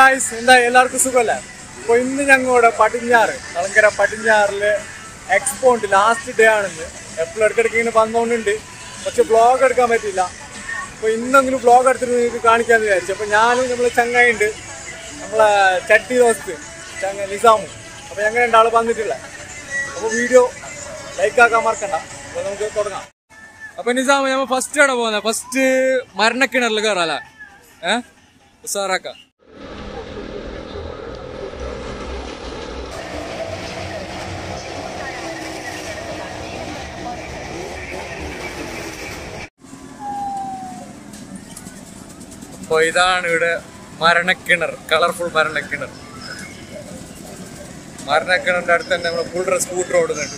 Guys എന്താ എല്ലാവർക്കും സുഖമല്ലേ അപ്പൊ ഇന്ന് ഞങ്ങളുടെ പടിഞ്ഞാറ് കളങ്കര പടിഞ്ഞാറില് എക്സ്പോ ഉണ്ട് ലാസ്റ്റ് ഡേ ആണെന്ന് എപ്പോഴും ഇടയ്ക്കിടയ്ക്ക് ഇങ്ങനെ വന്നോണ്ടുണ്ട് പക്ഷെ വ്ളോഗ് എടുക്കാൻ പറ്റില്ല അപ്പൊ ഇന്നെങ്കിലും വ്ളോഗ് എടുത്തിട്ട് നിങ്ങൾക്ക് കാണിക്കാന്ന് വിചാരിച്ചു അപ്പൊ ഞാനും നമ്മളെ ചങ്ങായി ഉണ്ട് നമ്മളെ ചട്ടി ദോസ്ത് ചങ്ങ നിസാമും അപ്പൊ ഞങ്ങൾ രണ്ടാൾ വന്നിട്ടില്ല അപ്പൊ വീഡിയോ ലൈക്ക് ആക്കാൻ മറക്കണ്ട അപ്പൊ നമുക്ക് തുടങ്ങാം അപ്പൊ നിസാമ ഞമ്മ ഫസ്റ്റ് ആണ് പോകുന്നത് ഫസ്റ്റ് മരണക്കിണറിൽ കയറാല്ലേ ഏഹ് ഉസാറാക്കാം അപ്പൊ ഇതാണ് ഇവിടെ മരണക്കിണർ കളർഫുൾ മരണക്കിണർ മരണക്കിണറിന്റെ അടുത്ത് തന്നെ നമ്മള് ഫുൾ സ്കൂട്ടർ ഓടുന്നുണ്ട്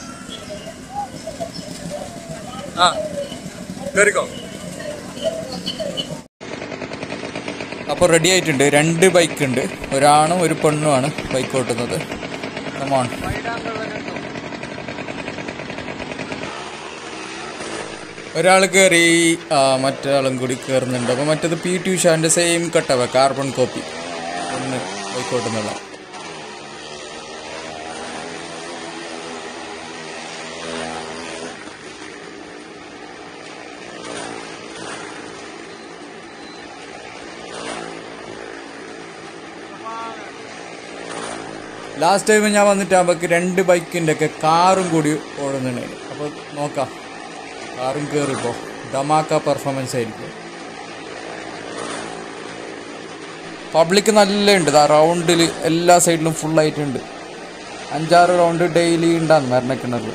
ആ കേറിക്കോ അപ്പോൾ റെഡി ആയിട്ടുണ്ട് രണ്ട് ബൈക്ക് ഉണ്ട് ഒരാണും ഒരു പെണ്ണുമാണ് ബൈക്ക് ഓട്ടുന്നത് കമോൺ ഒരാൾ കയറി ആ, മറ്റൊരാളും കൂടി കയറുന്നുണ്ട് അപ്പോൾ മറ്റേത് പി ടി ഉഷാൻ്റെ സെയിം കട്ടവ കാർബൺ കോപ്പി ഒന്ന് ബൈക്ക് ഓട്ടുന്നുള്ള ലാസ്റ്റ് ടൈം ഞാൻ വന്നിട്ടാകുമ്പോൾ രണ്ട് ബൈക്കിൻ്റെ ഒക്കെ കാറും കൂടി ഓടുന്നുണ്ടായിരുന്നു അപ്പോൾ നോക്കാം കാറും കയറിപ്പോൾ ധമാക്ക പെർഫോമൻസ് ആയിരിക്കും പബ്ലിക് നല്ല ഉണ്ട് ആ റൗണ്ടിൽ എല്ലാ സൈഡിലും ഫുൾ ആയിട്ടുണ്ട് അഞ്ചാറ് റൗണ്ട് ഡെയിലി ഉണ്ടാകും മരണക്കിണറിൽ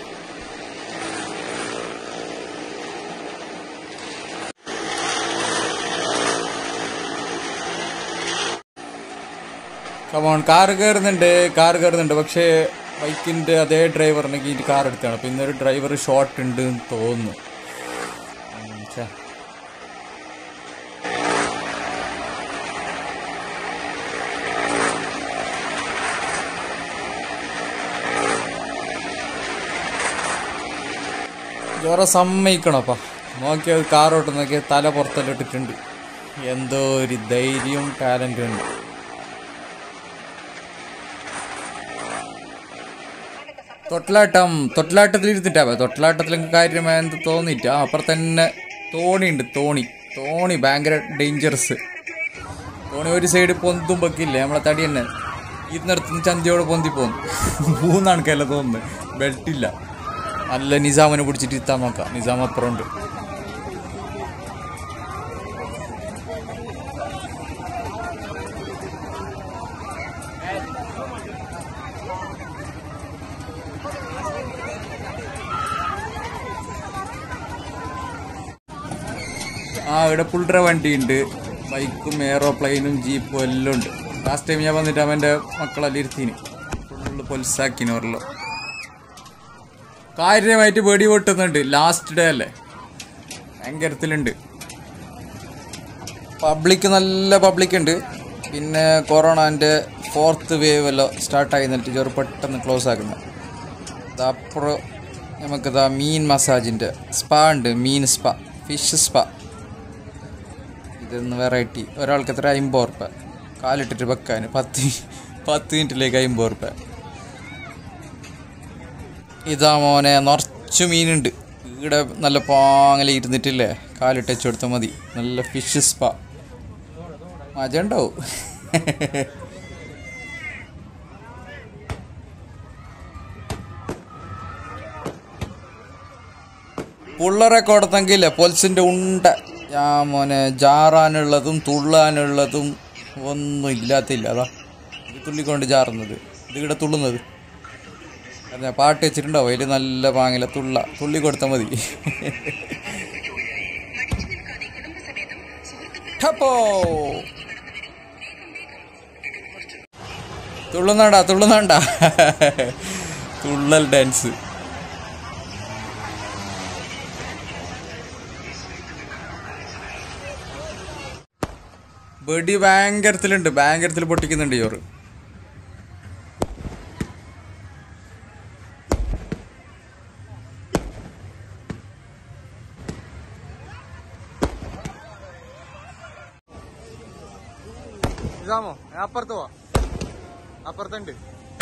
കമോൺ കാർ കയറുന്നുണ്ട് കാർ കയറുന്നുണ്ട് പക്ഷേ ബൈക്കിൻ്റെ അതേ ഡ്രൈവറിനെ കീഴിൽ കാർ എടുത്താണ് അപ്പോൾ ഇന്നൊരു ഡ്രൈവർ ഷോർട്ട് ഉണ്ട് എന്ന് തോന്നുന്നു ഉം, ഛെ. ജോറ സമ്മതിക്കണപ്പാ നോക്കിയാൽ കാർ ഓട്ടുന്നൊക്കെ തല പുറത്തെല്ലാം ഇട്ടിട്ടുണ്ട് എന്തോ ഒരു ധൈര്യവും ടാലൻറ്റും ഉണ്ട് തൊട്ടിലാട്ടം തൊട്ടിലാട്ടത്തിൽ ഇരുന്നിട്ടാ തൊട്ടിലാട്ടത്തിൽ എനിക്ക് കാര്യമായ എന്ത് തോന്നിയിട്ട അപ്പുറത്ത് തന്നെ തോണിയുണ്ട് തോണി തോണി ഭയങ്കര ഡേഞ്ചറസ് തോണി ഒരു സൈഡ് പൊന്തും വെക്കില്ലേ നമ്മളെ തടി തന്നെ ഇരുന്നിടത്തുനിന്ന് ചന്തിയോടെ പൊന്തി പോന്നു മൂന്നാണ് കല്ല തോന്നുന്നത് ബെൽറ്റ് ഇല്ല നല്ല നിസാമിനെ പിടിച്ചിട്ട് ഇരുത്താൻ നോക്കാം നിസാം അപ്പുറം ഉണ്ട് ആ ഇവിടെ പുള്ളറ വണ്ടിയുണ്ട് ബൈക്കും എയറോപ്ലെയിനും ജീപ്പും എല്ലാം ഉണ്ട് ലാസ്റ്റ് ടൈം ഞാൻ വന്നിട്ട് അവൻ്റെ മക്കളെല്ലാം ഇരുത്തിന് ഫുള്ള് പൊലിസാക്കിന് ഓരല്ലോ കാര്യമായിട്ട് വെടി പൊട്ടുന്നുണ്ട് ലാസ്റ്റ് ഡേ അല്ലേ ഭയങ്കരത്തിലുണ്ട് പബ്ലിക് നല്ല പബ്ലിക് ഉണ്ട് പിന്നെ കൊറോണൻ്റെ ഫോർത്ത് വേവ് എല്ലാം സ്റ്റാർട്ടായി എന്നിട്ട് ചെറു പെട്ടെന്ന് ക്ലോസ് ആക്കുന്നത് അപ്പുറം നമുക്കിതാ മീൻ മസാജിൻ്റെ സ്പാ ഉണ്ട് മീൻ സ്പാ ഫിഷ് സ്പാ ഇതൊന്ന് വെറൈറ്റി ഒരാൾക്ക് എത്ര അമ്പത് ഉറുപ്പ കാലിട്ടിട്ട് വെക്കാൻ പത്ത് പത്ത് മിനിറ്റിലേക്ക് അമ്പത് ഉറുപ്പ ഇതാ മോനെ നിറച്ചു മീനുണ്ട് ഇവിടെ നല്ല പാങ്ങല ഇരുന്നിട്ടില്ലേ കാലിട്ട് വെച്ച് കൊടുത്താൽ മതി നല്ല ഫിഷ് സ്പാ മജ ഉണ്ടാവും പുള്ളറെ കൊടുത്തെങ്കിൽ പൊൽസിൻ്റെ ഉണ്ട ഞാ മോനെ ജാറാനുള്ളതും തുള്ളാനുള്ളതും ഒന്നും ഇല്ലാത്തില്ല അതാ ഇത് തുള്ളിക്കൊണ്ട് ജാറുന്നത് ഇത് ഇവിടെ തുള്ളുന്നത് പറഞ്ഞാ പാട്ട് വെച്ചിട്ടുണ്ടാവും അതിൽ നല്ല പാങ്ങില തുള്ള തുള്ളി കൊടുത്താൽ മതി ടപ്പോ തുള്ളുന്നാണ്ടാ തുള്ളുന്നാണ്ടാ തുള്ളൽ ഡാൻസ് വെടി ഭയങ്കരത്തിലുണ്ട് ഭയങ്കരത്തിൽ പൊട്ടിക്കുന്നുണ്ട് ചോറ് നിസാമോ ഞാൻ അപ്പുറത്ത് പോവാ അപ്പുറത്തുണ്ട്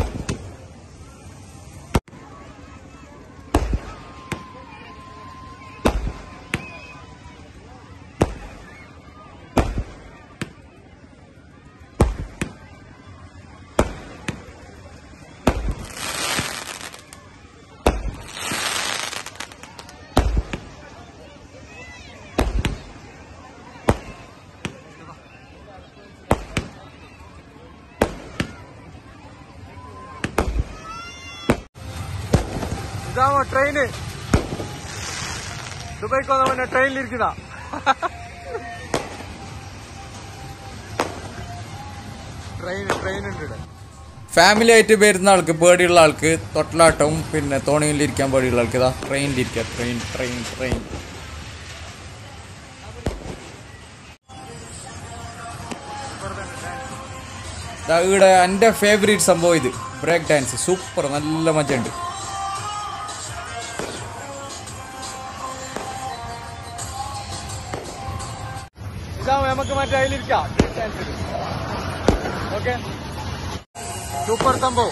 ഇതാമോ ട്രെയിന് ദുബൈക്ക് വന്ന പിന്നെ ട്രെയിനിലിരിക്കുന്ന ട്രെയിൻ ട്രെയിൻ ഉണ്ട് ഇവിടെ ഫാമിലി ആയിട്ട് വരുന്ന ആൾക്ക് പേടിയുള്ള ആൾക്ക് തൊട്ടിലാട്ടവും പിന്നെ തോണിയിലിരിക്കാൻ പേടിയുള്ള ആൾക്ക് ഇതാ ട്രെയിനിലിരിക്കുക ട്രെയിൻ ട്രെയിൻ ട്രെയിൻ ദാ ഇവിടെ എൻ്റെ ഫേവറേറ്റ് സംഭവം ഇത് ബ്രേക്ക് ഡാൻസ് സൂപ്പർ നല്ല മജയുണ്ട് ഇതാ നമുക്ക് മറ്റേ അതിലിരിക്കാം ഓക്കെ സൂപ്പർ സംഭവം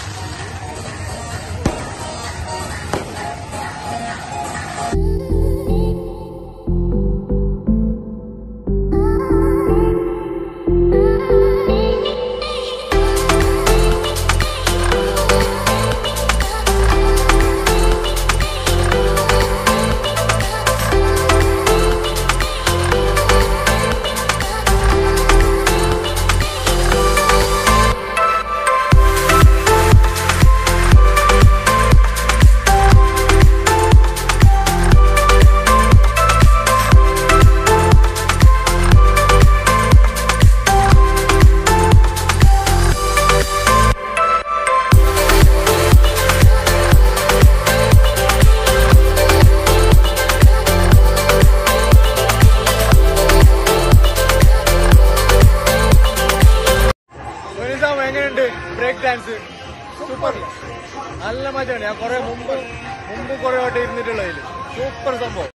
നിസാം എങ്ങനെയുണ്ട് ബ്രേക്ക് ഡാൻസ് സൂപ്പർ നല്ല മജയാണ് ഞാൻ കുറെ മുമ്പ് മുമ്പ് കുറെ വട്ടം ഇരുന്നിട്ടുള്ളതിൽ സൂപ്പർ സംഭവം